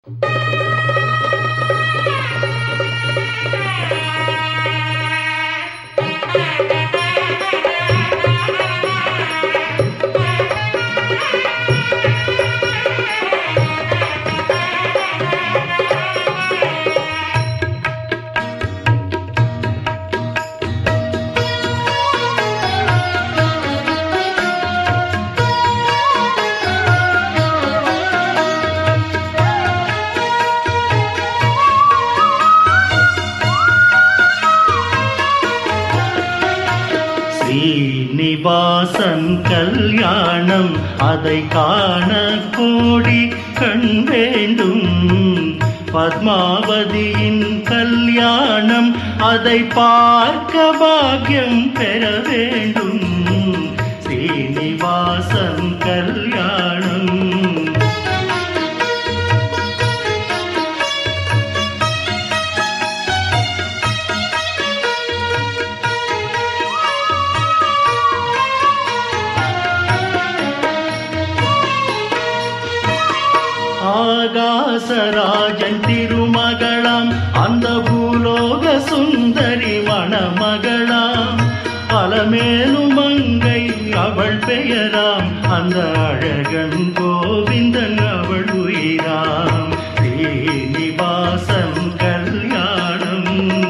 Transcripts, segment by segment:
ஸ்ரீனிவாசன் கல்யாணம் அதை காண கோடி கண் வேண்டும் பத்மாவதியின் கல்யாணம் அதை பார்க்க பாக்கியம் பெற வேண்டும் ஸ்ரீனிவாசன் கல்யாணம் ஆகாசராஜன் திருமகளாம் அந்த பூலோக சுந்தரி மணமகளாம் அலமேலும் மங்கை அவள் பெயராம் அந்த அழகன் கோவிந்தன் அவள் உயிராம் ஸ்ரீனிவாசன் கல்யாணம்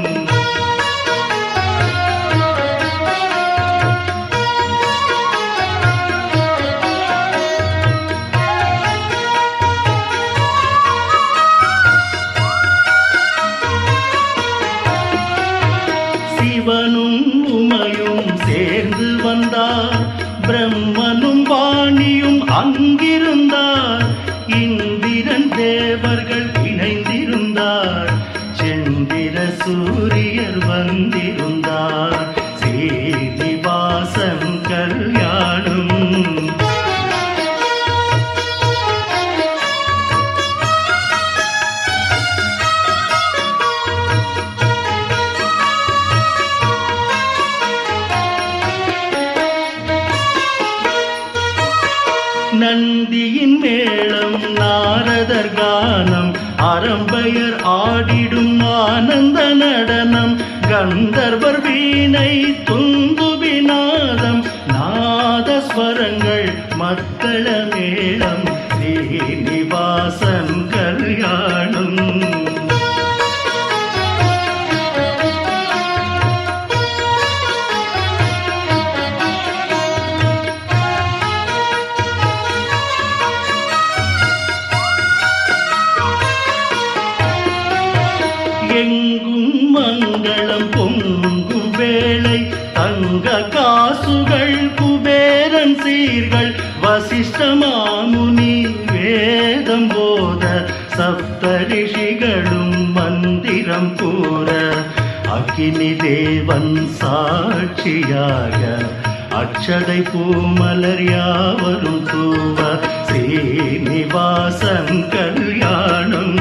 சிவனும் உமையும் சேர்ந்து வந்தார் பிரம்மனும் வாணியும் அங்கிருந்தார் இந்திரன் தேவர்கள் இணைந்திருந்தார் செந்திர சூரியர் வந்திருந்தார் ஸ்ரீனிவாசன் கல்யாணம் நந்தியின் மேளம் நாரதர் கானம் அரம்பையர் ஆடிடும் ஆனந்த நடனம் கந்தர்வர் வீணை துந்துபிநாதம் நாதஸ்வரங்கள் மத்தள மேளம் ஸ்ரீனிவாசன் கல்யாணம் எங்கும் மங்களம் பொங்கும் வேளை தங்க காசுகள் குபேரன் சீர்கள் வசிஷ்ட மாமுனி வேதம் போத சப்தரிஷிகளும் மந்திரம் கூற அக்கினி தேவன் சாட்சியாக அக்ஷதை பூமலர் யாவரும் தூவ ஸ்ரீனிவாசன் கல்யாணம்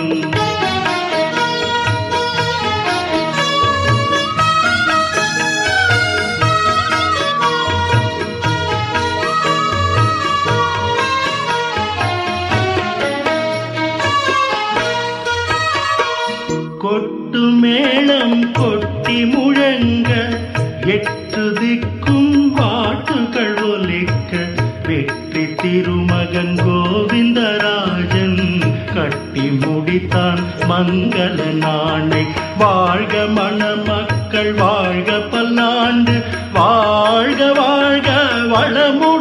கொட்டு மேளம் கொட்டி முழங்க எட்டு திக்கும் பாட்டுகள் ஒலிக்க வெற்றி திருமகன் கோவிந்தராஜன் கட்டி முடித்தான் மங்கள நாளை வாழ்க மணமக்கள் வாழ்க பல்லாண்டு வாழ்க வாழ்க வளமு